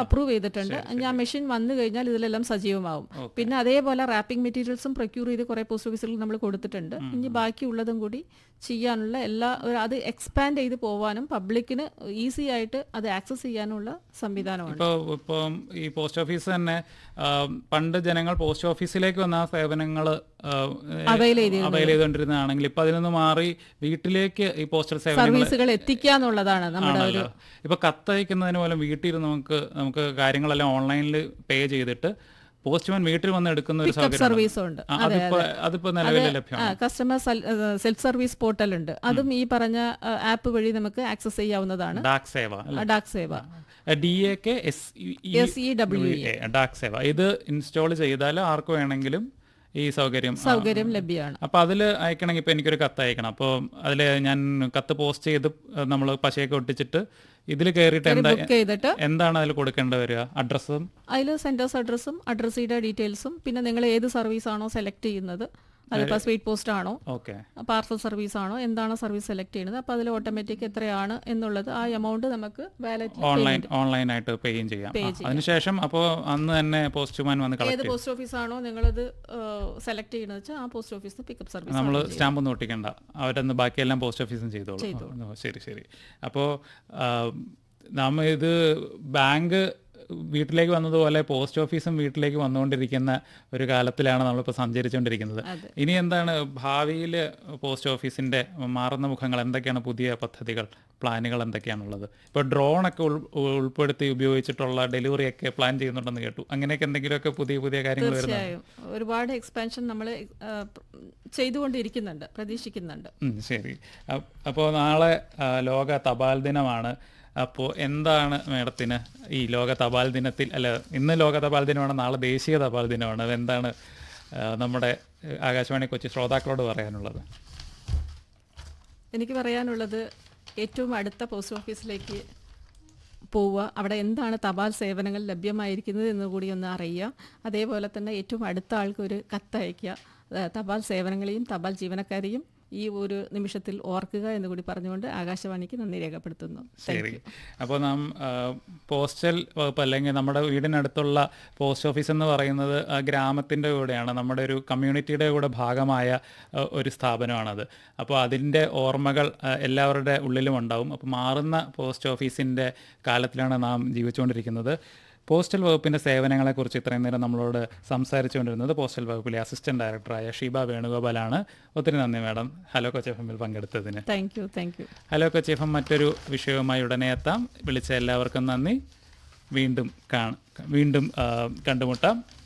Approve ചെയ്തിട്ടുണ്ട് ഞാൻ machine വന്നു കഴിഞ്ഞാൽ ഇതിലെല്ലാം സജീവമാവും പിന്നെ അതേപോലെ റാപ്പിംഗ് മെറ്റീരിയൽസും പ്രൊക്യൂർ ചെയ്ത് കുറേ പോസ്റ്റ് ഓഫീസുകളിൽ നമ്മൾ കൊടുത്തിട്ടുണ്ട് ഇനി ബാക്കിയുള്ളതും കൂടി ചെയ്യാനുള്ള എല്ലാ ഒരു അത് എക്സ്പാൻഡ് ചെയ്ത് പോവാനും പബ്ലിക്കിന് ഈസി ആയിട്ട് അത് ആക്സസ് ചെയ്യാനുള്ള സംവിധാനമാണ് ഇപ്പോൾ ഇപ്പം ഈ പോസ്റ്റ് ഓഫീസ് തന്നെ ആ, പണ്ട് ജനങ്ങൾ പോസ്റ്റ് ഓഫീസിലേക്ക് വന്ന ആ സേവനങ്ങൾ Avail ചെയ്തിരുന്നത്. അവൈൽ ചെയ്തുകൊണ്ടിരുന്നതാണെങ്കിൽ ഇപ്പൊ അതിൽ നിന്ന് മാറി വീട്ടിലേക്ക് ഈ പോസ്റ്റൽ സേവനങ്ങൾ സർവീസുകൾ എത്തിക്കുക എന്നുള്ളതാണ് നമ്മുടെ ഒരു ആണല്ലോ ഇപ്പൊ കത്തയക്കുന്നതിന് പോലും വീട്ടിൽ നമുക്ക് നമുക്ക് കാര്യങ്ങളെല്ലാം ഓൺലൈനിൽ പേ ചെയ്തിട്ട് പോസ്റ്റ്മാൻ വീട്ടിൽ വന്ന് എടുക്കുന്ന ഒരു പിക്കപ്പ് സൗകര്യം സർവീസും ഉണ്ട് ആ, അതിപ്പോ അതിപ്പോ നിലവിൽ ലഭ്യമാണ് കസ്റ്റമർ സെൽഫ് സർവീസ് പോർട്ടൽ ഉണ്ട് അതും ഈ പറഞ്ഞ ആപ്പ് വഴി നമുക്ക് ആക്സസ് ചെയ്യാവുന്നതാണ് Dak Seva Dak Seva D A K S S E W A Dak Seva ഇത് ഇൻസ്റ്റാൾ ചെയ്താൽ ആർക്ക് വേണമെങ്കിലും ഈ സൗകര്യം ആ, സൗകര്യം ലഭ്യമാണ് അപ്പൊ അതിൽ അയക്കണമെങ്കിൽ ഇപ്പൊ എനിക്കൊരു കത്ത് അയക്കണം അപ്പോൾ അതിൽ ഞാൻ കത്ത് പോസ്റ്റ് ചെയ്ത് നമ്മൾ പശയൊക്കെ ഒട്ടിച്ചിട്ട് ഇതിൽ കയറിയിട്ട് എന്താ ബുക്ക് ചെയ്തിട്ട് എന്താണ് അതിൽ കൊടുക്കേണ്ടി വരിക അഡ്രസ്സും അതിൽ സെൻറ്റേഴ്സ് അഡ്രസ്സും അഡ്രസ്സിയുടെ ഡീറ്റെയിൽസും പിന്നെ നിങ്ങൾ ഏത് സർവീസ് ആണോ സെലക്ട് ചെയ്യുന്നത് അതിപ്പോൾ സ്പീഡ് പോസ്റ്റ് ആണോ ഓക്കെ പാർസൽ സർവീസ് ആണോ എന്താണ് സർവീസ് സെലക്ട് ചെയ്യുന്നത് അപ്പോൾ അതിൽ ഓട്ടോമാറ്റിക് എത്രയാണ് എന്നുള്ളത് ആ എമൗണ്ട് നമുക്ക് വാലറ്റ് ഓൺലൈൻ ഓൺലൈനായിട്ട് പേയും ചെയ്യാം ആ, അതിനുശേഷം അപ്പോൾ അന്ന് തന്നെ പോസ്റ്റ്മാൻ വന്ന് ഏത് കളക്ട് ചെയ്യും പോസ്റ്റ് ഓഫീസ് ആണോ നിങ്ങളത് സെലക്ട് ചെയ്യുന്നത് വെച്ചാൽ ആ പോസ്റ്റ് ഓഫീസിന് പിക്കപ്പ് സർവീസ് നമ്മൾ സ്റ്റാമ്പ് ഒന്നും ഒട്ടിക്കണ്ട അവരൊന്ന് ബാക്കിയെല്ലാം പോസ്റ്റ് ഓഫീസും ചെയ്തോളൂ ഓ, ശരി ശരി അപ്പോൾ നമ്മ ഇത് ബാങ്ക് വീട്ടിലേക്ക് വന്നതുപോലെ പോസ്റ്റ് ഓഫീസും വീട്ടിലേക്ക് വന്നുകൊണ്ടിരിക്കുന്ന ഒരു കാലത്തിലാണ് നമ്മളിപ്പോൾ സഞ്ചരിച്ചുകൊണ്ടിരിക്കുന്നത് അതെ. ഇനി എന്താണ് ഭാവിയിൽ പോസ്റ്റ് ഓഫീസിന്റെ മാറുന്ന മുഖങ്ങൾ എന്തൊക്കെയാണ് പുതിയ പദ്ധതികൾ പ്ലാനുകൾ എന്തൊക്കെയാണുള്ളത് ഇപ്പോൾ ഡ്രോണൊക്കെ ഉൾ ഉൾപ്പെടുത്തി ഉപയോഗിച്ചിട്ടുള്ള ഡെലിവറി ഒക്കെ പ്ലാൻ ചെയ്യുന്നുണ്ടെന്ന് കേട്ടു അങ്ങനെയൊക്കെ എന്തെങ്കിലുമൊക്കെ പുതിയ പുതിയ കാര്യങ്ങൾ വരുന്നു തീർച്ചയായും ഒരുപാട് എക്സ്പാൻഷൻ നമ്മൾ ചെയ്തുകൊണ്ടിരിക്കുന്നുണ്ട് പ്രതീക്ഷിക്കുന്നുണ്ട് ഉം, ശരി അപ്പോൾ നാളെ ആ, ലോക തപാൽ ദിനമാണ് അപ്പോൾ എന്താണ് മേഡത്തിന് ഈ ലോക തപാൽ ദിനത്തിൽ അല്ല ഇന്ന് ലോക തപാൽ ദിനമാണ് നാളെ ദേശീയ തപാൽ ദിനമാണ് എന്താണ് ആ, നമ്മുടെ ആ, ആകാശവാണി കൊച്ചി ശ്രോതാക്കളോട് പറയാനുള്ളത് എനിക്ക് പറയാനുള്ളത് ഏറ്റവും അടുത്ത പോസ്റ്റ് ഓഫീസിലേക്ക് പോവുക അവിടെ എന്താണ് തപാൽ സേവനങ്ങൾ ലഭ്യമായിരിക്കുന്നത് എന്ന് കൂടി ഒന്ന് അറിയുക അതേപോലെ തന്നെ ഏറ്റവും അടുത്ത ആൾക്ക് ഒരു കത്തയക്കുക അത് തപാൽ സേവനങ്ങളെയും തപാൽ ജീവനക്കാരെയും ഈ ഒരു നിമിഷത്തിൽ ഓർക്കുക എന്ന് കൂടി പറഞ്ഞുകൊണ്ട് ആകാശവാണിക്ക് നന്ദി രേഖപ്പെടുത്തുന്നു ശരി അപ്പോൾ നാം ആ, പോസ്റ്റൽ വകുപ്പ് അല്ലെങ്കിൽ നമ്മുടെ വീടിനടുത്തുള്ള പോസ്റ്റ് ഓഫീസ് എന്ന് പറയുന്നത് ആ ഗ്രാമത്തിൻ്റെ കൂടെയാണ് നമ്മുടെ ഒരു കമ്മ്യൂണിറ്റിയുടെ കൂടെ ഭാഗമായ ആ, ഒരു സ്ഥാപനമാണത് അപ്പോൾ അതിൻ്റെ ഓർമ്മകൾ ആ, എല്ലാവരുടെ ഉള്ളിലും ഉണ്ടാവും അപ്പോൾ മാറുന്ന പോസ്റ്റ് ഓഫീസിൻ്റെ കാലത്തിലാണ് നാം ജീവിച്ചുകൊണ്ടിരിക്കുന്നത് പോസ്റ്റൽ വകുപ്പിൻ്റെ സേവനങ്ങളെക്കുറിച്ച് ഇത്രയും നേരം നമ്മളോട് സംസാരിച്ചുകൊണ്ടിരുന്നത് പോസ്റ്റൽ വകുപ്പിലെ അസിസ്റ്റന്റ് ഡയറക്ടറായ ഷീബ വേണുഗോപാലാണ് ഒത്തിരി നന്ദി മാഡം ഹലോ കൊച്ചി എഫ് എമ്മിൽ പങ്കെടുത്തതിന് thank you thank you hello Kochi F M മറ്റൊരു വിഷയവുമായി ഉടനെ എത്താം വിളിച്ച എല്ലാവർക്കും നന്ദി വീണ്ടും കാണ വീണ്ടും ആ, കണ്ടുമുട്ടാം